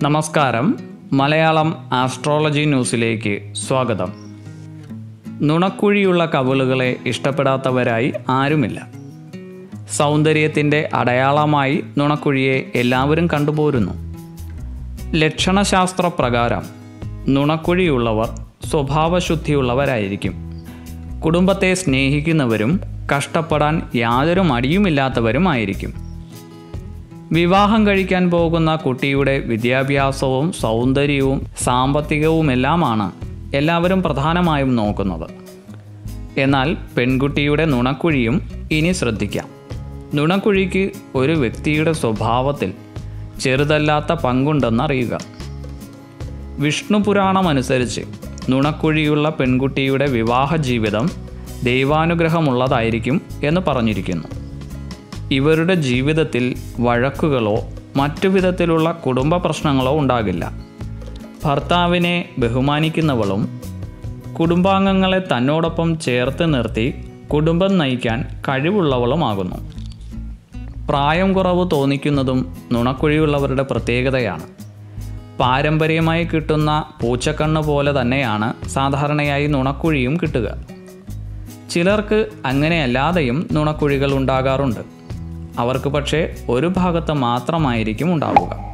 നമസ്കാരം മലയാളം ആസ്ട്രോളജി ന്യൂസിലേക്ക് സ്വാഗതം നുണക്കുഴിയുള്ള കവിളുകളെ ഇഷ്ടപ്പെടാത്തവരായി ആരുമില്ല സൗന്ദര്യത്തിൻ്റെ അടയാളമായി നുണക്കുഴിയെ എല്ലാവരും കണ്ടുപോരുന്നു ലക്ഷണശാസ്ത്ര പ്രകാരം നുണക്കുഴിയുള്ളവർ സ്വഭാവശുദ്ധിയുള്ളവരായിരിക്കും കുടുംബത്തെ സ്നേഹിക്കുന്നവരും കഷ്ടപ്പെടാൻ യാതൊരു മടിയുമില്ലാത്തവരുമായിരിക്കും വിവാഹം കഴിക്കാൻ പോകുന്ന കുട്ടിയുടെ വിദ്യാഭ്യാസവും സൗന്ദര്യവും സാമ്പത്തികവുമെല്ലാമാണ് എല്ലാവരും പ്രധാനമായും നോക്കുന്നത് എന്നാൽ പെൺകുട്ടിയുടെ നുണക്കുഴിയും ഇനി ശ്രദ്ധിക്കാം നുണക്കുഴിക്ക് ഒരു വ്യക്തിയുടെ സ്വഭാവത്തിൽ ചെറുതല്ലാത്ത പങ്കുണ്ടെന്നറിയുക വിഷ്ണു പുരാണം അനുസരിച്ച് നുണക്കുഴിയുള്ള പെൺകുട്ടിയുടെ വിവാഹ ജീവിതം ദൈവാനുഗ്രഹമുള്ളതായിരിക്കും എന്ന് പറഞ്ഞിരിക്കുന്നു ഇവരുടെ ജീവിതത്തിൽ വഴക്കുകളോ മറ്റു വിധത്തിലുള്ള കുടുംബ പ്രശ്നങ്ങളോ ഉണ്ടാകില്ല ഭർത്താവിനെ ബഹുമാനിക്കുന്നവളും കുടുംബാംഗങ്ങളെ തന്നോടൊപ്പം ചേർത്ത് നിർത്തി കുടുംബം നയിക്കാൻ കഴിവുള്ളവളുമാകുന്നു പ്രായം കുറവ് തോന്നിക്കുന്നതും നുണക്കുഴിയുള്ളവരുടെ പ്രത്യേകതയാണ് പാരമ്പര്യമായി കിട്ടുന്ന പൂച്ചക്കണ്ണ് പോലെ തന്നെയാണ് സാധാരണയായി നുണക്കുഴിയും കിട്ടുക ചിലർക്ക് അങ്ങനെയല്ലാതെയും നുണക്കുഴികൾ ഉണ്ടാകാറുണ്ട് അവർക്ക് പക്ഷേ ഒരു ഭാഗത്ത് മാത്രമായിരിക്കും ഉണ്ടാവുക